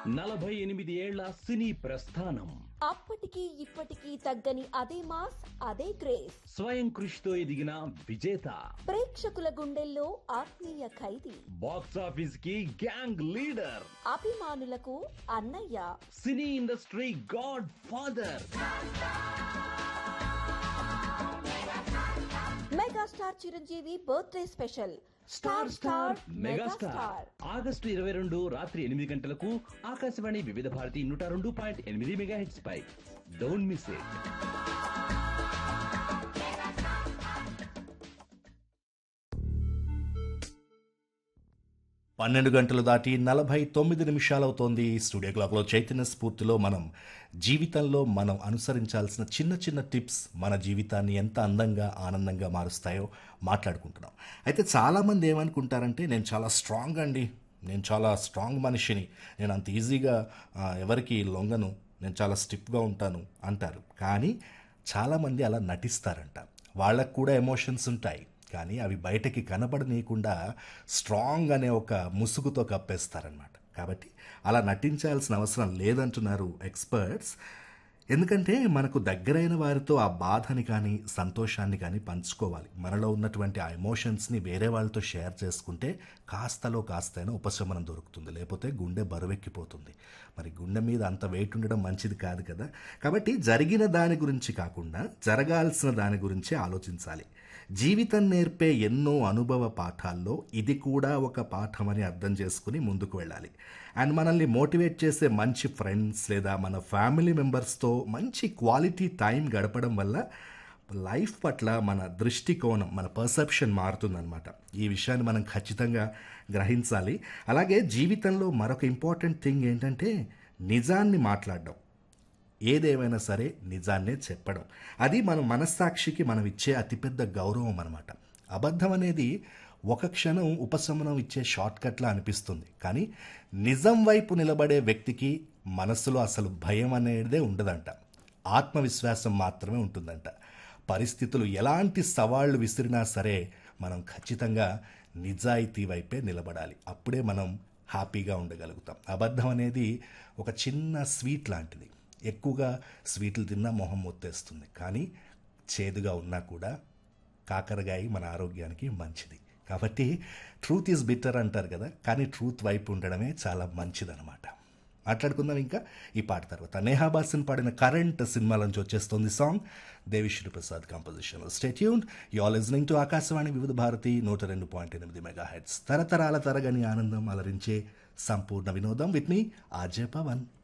నలభై ఎనిమిది ఏళ్ల సినీ ప్రస్థానం అప్పటికి ఇప్పటికీ తగ్గని అదే మాస్ అదే క్రేజ్ స్వయం కృషితో ఎదిగిన విజేత ప్రేక్షకుల గుండెల్లో ఆత్మీయ ఖైదీ బాక్స్ ఆఫీస్ కి గ్యాంగ్ లీడర్ అభిమానులకు అన్నయ్య cine industry god father megastar Chiranjeevi birthday special star star megastar August ఇరవై రెండు రాత్రి ఎనిమిది గంటలకు ఆకాశవాణి వివిధ భారతి నూట రెండు పాయింట్ ఎనిమిది మెగా హెడ్స్ పై డోంట్ మిస్ ఇట్ పన్నెండు గంటలు దాటి నలభై తొమ్మిది నిమిషాలవుతోంది స్టూడియో క్లాక్లో చైతన్య స్ఫూర్తిలో మనం జీవితంలో మనం అనుసరించాల్సిన చిన్న చిన్న టిప్స్ మన జీవితాన్ని ఎంత అందంగా ఆనందంగా మారుస్తాయో మాట్లాడుకుంటున్నాం అయితే చాలామంది ఏమనుకుంటారంటే నేను చాలా స్ట్రాంగ్ అండి నేను చాలా స్ట్రాంగ్ మనిషిని నేను అంత ఈజీగా ఆ, ఎవరికి లొంగను నేను చాలా స్టిఫ్గా ఉంటాను అంటారు కానీ చాలామంది అలా నటిస్తారంట వాళ్ళకు కూడా ఎమోషన్స్ ఉంటాయి కానీ అవి బయటకి కనబడనీయకుండా స్ట్రాంగ్ అనే ఒక ముసుగుతో కప్పేస్తారనమాట కాబట్టి అలా నటించాల్సిన అవసరం లేదంటున్నారు ఎక్స్పర్ట్స్ ఎందుకంటే మనకు దగ్గరైన వారితో ఆ బాధని కానీ సంతోషాన్ని కానీ పంచుకోవాలి మనలో ఉన్నటువంటి ఆ ఎమోషన్స్ని వేరే వాళ్ళతో షేర్ చేసుకుంటే కాస్తలో కాస్తైనా ఉపశమనం దొరుకుతుంది లేకపోతే గుండె బరువెక్కిపోతుంది మరి గుండె మీద అంత వెయిట్ ఉండడం మంచిది కాదు కదా కాబట్టి జరిగిన దాని గురించి కాకుండా జరగాల్సిన దాని గురించి ఆలోచించాలి జీవితం నేర్పే ఎన్నో అనుభవ పాఠాల్లో ఇది కూడా ఒక పాఠం అని అర్థం చేసుకుని ముందుకు వెళ్ళాలి అండ్ మనల్ని మోటివేట్ చేసే మంచి ఫ్రెండ్స్ లేదా మన ఫ్యామిలీ మెంబర్స్తో మంచి క్వాలిటీ టైం గడపడం వల్ల లైఫ్ పట్ల మన దృష్టికోణం మన పర్సెప్షన్ మారుతుందన్నమాట ఈ విషయాన్ని మనం ఖచ్చితంగా గ్రహించాలి అలాగే జీవితంలో మరొక ఇంపార్టెంట్ థింగ్ ఏంటంటే నిజాన్ని మాట్లాడడం ఏదేమైనా సరే నిజాన్నే చెప్పడం అది మన మనస్సాక్షికి మనం ఇచ్చే అతిపెద్ద గౌరవం అనమాట అబద్ధం అనేది ఒక క్షణం ఉపశమనం ఇచ్చే షార్ట్ కట్లా అనిపిస్తుంది కానీ నిజం వైపు నిలబడే వ్యక్తికి మనసులో అసలు భయం అనేదే ఉండదంట ఆత్మవిశ్వాసం మాత్రమే ఉంటుందంట పరిస్థితులు ఎలాంటి సవాళ్లు విసిరినా సరే మనం ఖచ్చితంగా నిజాయితీ వైపే నిలబడాలి అప్పుడే మనం హ్యాపీగా ఉండగలుగుతాం అబద్ధం అనేది ఒక చిన్న స్వీట్ లాంటిది ఎక్కువగా స్వీట్లు తిన్నా మొహం మొత్తేస్తుంది కానీ చేదుగా ఉన్నా కూడా కాకరకాయ మన ఆరోగ్యానికి మంచిది కాబట్టి ట్రూత్ ఈజ్ బిటర్ అంటారు కదా కానీ ట్రూత్ వైపు ఉండడమే చాలా మంచిదన్నమాట మాట్లాడుకుందాం ఇంకా ఈ పాట తర్వాత నేహా బాసిన్ పాడిన కరెంట్ సినిమా నుంచి వచ్చేస్తుంది song Devisri Prasad composition stay tuned you are listening to Akashvani Vividh Bharati నూట రెండు పాయింట్ ఎనిమిది మెగా హెడ్స్ తరతరాల తరగని ఆనందం అలరించే సంపూర్ణ వినోదం విత్ మీ ఆర్జే పవన్